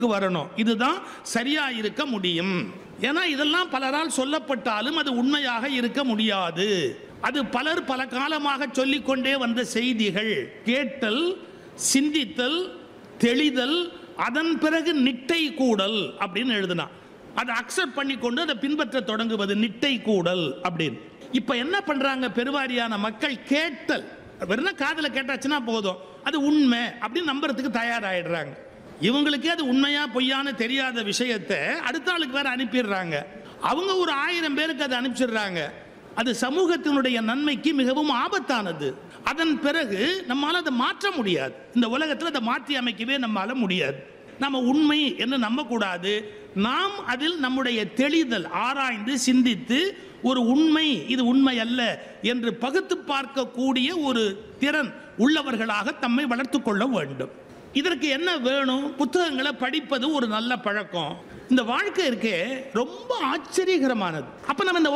வரணும் இதுதான் சரியா இருக்க முடியும் ஏன்னா இதெல்லாம் பலரால் சொல்லப்பட்டாலும் அது உண்மையாக இருக்க முடியாது அது பலர் பல காலமாக சொல்லிக்கொண்டே வந்த செய்திகள் கேட்டல் சிந்தித்தல் தெளிதல் அதன் பிறகு நிட்டை கூடல் அப்படின்னு எழுதினான் அதை அக்செப்ட் பண்ணிக்கொண்டு அதை பின்பற்ற தொடங்குவது நிட்டை கூடல் அப்படின்னு இப்ப என்ன பண்றாங்க பெருவாரியான மக்கள் கேட்டல் வெறும் காதுல கேட்டாச்சுன்னா போதும் அது உண்மை அப்படின்னு நம்புறதுக்கு தயாராயிடுறாங்க இவங்களுக்கே அது உண்மையா பொய்யான்னு தெரியாத விஷயத்தை அடுத்த ஆளுக்கு வேற அனுப்பிடுறாங்க அவங்க ஒரு ஆயிரம் பேருக்கு அதை அனுப்பிச்சிடுறாங்க அது சமூகத்தினுடைய நன்மைக்கு மிகவும் ஆபத்தானது அதன் பிறகு நம்மால அதை மாற்ற முடியாது இந்த உலகத்தில் அதை மாற்றி அமைக்கவே நம்மால முடியாது நம்ம உண்மை என்று நம்பக்கூடாது நாம் அதில் நம்முடைய தெளிதல் ஆராய்ந்து சிந்தித்து ஒரு உண்மை இது உண்மை அல்ல என்று பகுத்து பார்க்கக்கூடிய ஒரு திறன் உள்ளவர்களாக தம்மை வளர்த்து கொள்ள வேண்டும் இதற்கு என்ன வேணும் புத்தகங்களை படிப்பது ஒரு நல்ல பழக்கம் இந்த வாழ்க்கை இருக்கே ரொம்ப ஆச்சரியகரமானது அப்ப நம்ம இந்த